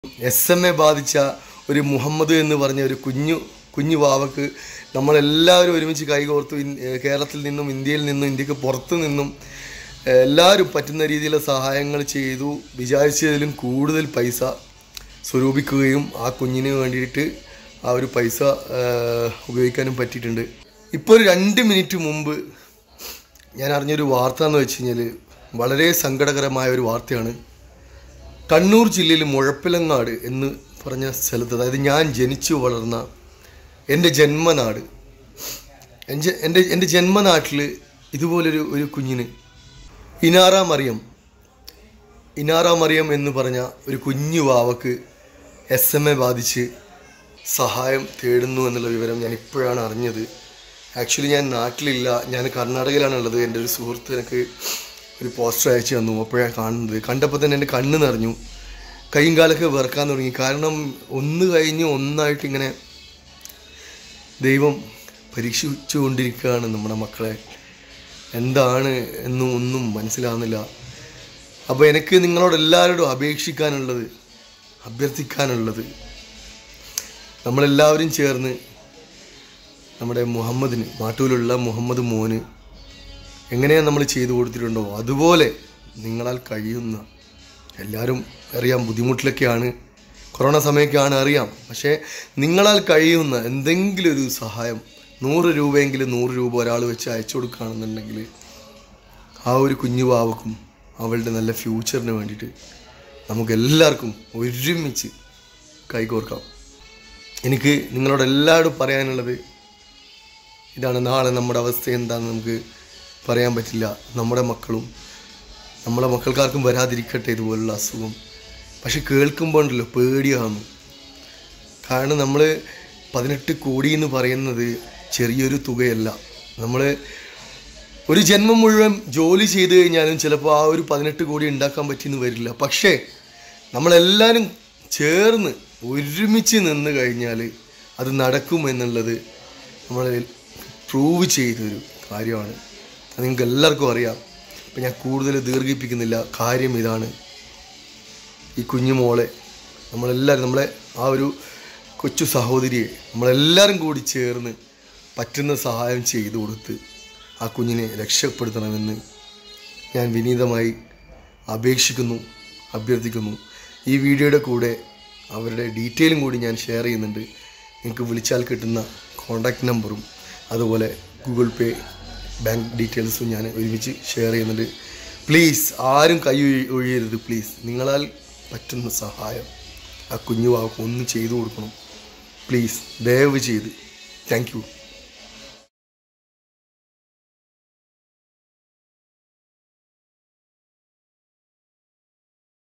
S M A ബാധിച്ച ഒരു മുഹമ്മദ് എന്ന് പറഞ്ഞ ഒരു കുഞ്ഞു കുഞ്ഞു വാവക്ക് നമ്മളെല്ലാവരും ഒരുമിച്ച് കൈകോർത്തു ഇൻ- ഏഹ് കേരളത്തിൽ നിന്നും ഇന്ത്യയിൽ നിന്നും ഇന്ത്യക്ക് പുറത്തു നിന്നും ഏഹ് എല്ലാവരും പറ്റുന്ന രീതിയിലുള്ള സഹായങ്ങൾ ചെയ്തു വിചാരിച്ചതിലും കൂടുതൽ പൈസ സ്വരൂപിക്കുകയും ആ കുഞ്ഞിന് വേണ്ടിയിട്ട് ആ ഒരു പൈസ ഏഹ് ഉപയോഗിക്കാനും പറ്റിയിട്ടുണ്ട് ഇപ്പോൾ ഒരു രണ്ട് മിനിറ്റ് മുമ്പ് ഞാൻ അറിഞ്ഞൊരു വാർത്ത എന്ന് വെച്ച് കഴിഞ്ഞാൽ വളരെ സങ്കടകരമായ ഒരു വാർത്തയാണ് കണ്ണൂർ ജില്ലയിൽ മുഴപ്പിലങ്ങാട് എന്ന് പറഞ്ഞ സ്ഥലത്ത് അതായത് ഞാൻ ജനിച്ചു വളർന്ന എൻ്റെ ജന്മനാട് എൻ്റെ എൻ്റെ എൻ്റെ ജന്മനാട്ടിൽ ഇതുപോലൊരു ഒരു കുഞ്ഞിന് ഇനാറ മറിയം ഇനാറ മറിയം എന്ന് പറഞ്ഞ ഒരു കുഞ്ഞു വാവക്ക് എസ് എം എ ബാധിച്ച് സഹായം തേടുന്നു എന്നുള്ള വിവരം ഞാൻ ഇപ്പോഴാണ് അറിഞ്ഞത് ആക്ച്വലി ഞാൻ നാട്ടിലില്ല ഞാൻ കർണാടകയിലാണ് ഉള്ളത് എൻ്റെ ഒരു സുഹൃത്ത് എനിക്ക് ഒരു പോസ്റ്റർ അയച്ചു തന്നു അപ്പോഴാണ് കാണുന്നത് കണ്ടപ്പോൾ തന്നെ എൻ്റെ കണ്ണ് നിറഞ്ഞു കൈയും കാലൊക്കെ വിറക്കാൻ തുടങ്ങി കാരണം ഒന്ന് കഴിഞ്ഞ് ഒന്നായിട്ട് ഇങ്ങനെ ദൈവം പരീക്ഷിച്ചുകൊണ്ടിരിക്കുകയാണ് നമ്മുടെ മക്കളെ എന്താണ് എന്നും ഒന്നും മനസ്സിലാവുന്നില്ല അപ്പോൾ എനിക്ക് നിങ്ങളോട് എല്ലാവരോടും അപേക്ഷിക്കാനുള്ളത് അഭ്യർത്ഥിക്കാനുള്ളത് നമ്മളെല്ലാവരും ചേർന്ന് നമ്മുടെ മുഹമ്മദിന് മാട്ടൂലുള്ള മുഹമ്മദ് മോന് എങ്ങനെയാണ് നമ്മൾ ചെയ്തു കൊടുത്തിട്ടുണ്ടോ അതുപോലെ നിങ്ങളാൽ കഴിയുന്ന എല്ലാവരും അറിയാം ബുദ്ധിമുട്ടിലൊക്കെയാണ് കൊറോണ സമയമൊക്കെയാണ് അറിയാം പക്ഷേ നിങ്ങളാൽ കഴിയുന്ന എന്തെങ്കിലും ഒരു സഹായം നൂറ് രൂപയെങ്കിലും നൂറ് രൂപ ഒരാൾ വെച്ച് അയച്ചു കൊടുക്കുകയാണെന്നുണ്ടെങ്കിൽ ആ ഒരു കുഞ്ഞു വാവക്കും അവളുടെ നല്ല ഫ്യൂച്ചറിന് വേണ്ടിയിട്ട് നമുക്ക് എല്ലാവർക്കും ഒരുമിച്ച് കൈകോർക്കാം എനിക്ക് നിങ്ങളോട് എല്ലാവരോടും പറയാനുള്ളത് ഇതാണ് നാളെ നമ്മുടെ അവസ്ഥ എന്താണെന്ന് നമുക്ക് പറയാൻ പറ്റില്ല നമ്മുടെ മക്കളും നമ്മളെ മക്കൾക്കാർക്കും വരാതിരിക്കട്ടെ ഇതുപോലുള്ള അസുഖം പക്ഷെ കേൾക്കുമ്പോൾ ഉണ്ടല്ലോ പേടിയാകുന്നു കാരണം നമ്മൾ പതിനെട്ട് കോടി എന്ന് പറയുന്നത് ചെറിയൊരു തുകയല്ല നമ്മൾ ഒരു ജന്മം മുഴുവൻ ജോലി ചെയ്ത് കഴിഞ്ഞാലും ചിലപ്പോൾ ആ ഒരു പതിനെട്ട് കോടി ഉണ്ടാക്കാൻ പറ്റിയെന്ന് വരില്ല പക്ഷേ നമ്മളെല്ലാവരും ചേർന്ന് ഒരുമിച്ച് നിന്ന് കഴിഞ്ഞാൽ അത് നടക്കും എന്നുള്ളത് നമ്മൾ പ്രൂവ് ചെയ്തൊരു കാര്യമാണ് അത് നിങ്ങൾക്ക് എല്ലാവർക്കും അറിയാം അപ്പം ഞാൻ കൂടുതൽ ദീർഘിപ്പിക്കുന്നില്ല കാര്യം ഇതാണ് ഈ കുഞ്ഞു മോളെ നമ്മളെല്ലാവരും നമ്മളെ ആ ഒരു കൊച്ചു സഹോദരിയെ നമ്മളെല്ലാവരും കൂടി ചേർന്ന് പറ്റുന്ന സഹായം ചെയ്തു കൊടുത്ത് ആ കുഞ്ഞിനെ രക്ഷപ്പെടുത്തണമെന്ന് ഞാൻ വിനീതമായി അപേക്ഷിക്കുന്നു അഭ്യർത്ഥിക്കുന്നു ഈ വീഡിയോയുടെ കൂടെ അവരുടെ ഡീറ്റെയിലും കൂടി ഞാൻ ഷെയർ ചെയ്യുന്നുണ്ട് നിങ്ങൾക്ക് വിളിച്ചാൽ കിട്ടുന്ന കോണ്ടാക്ട് നമ്പറും അതുപോലെ ഗൂഗിൾ പേ ബാങ്ക് ഡീറ്റെയിൽസും ഞാൻ ഒരുമിച്ച് ഷെയർ ചെയ്യുന്നുണ്ട് പ്ലീസ് ആരും കൈ ഒഴി- ഒഴിയരുത് പ്ലീസ് നിങ്ങളാൽ പറ്റുന്ന സഹായം ആ കുഞ്ഞു വാക്ക് ഒന്ന് ചെയ്തു കൊടുക്കണം പ്ലീസ് ദയവ് ചെയ്ത് താങ്ക് യു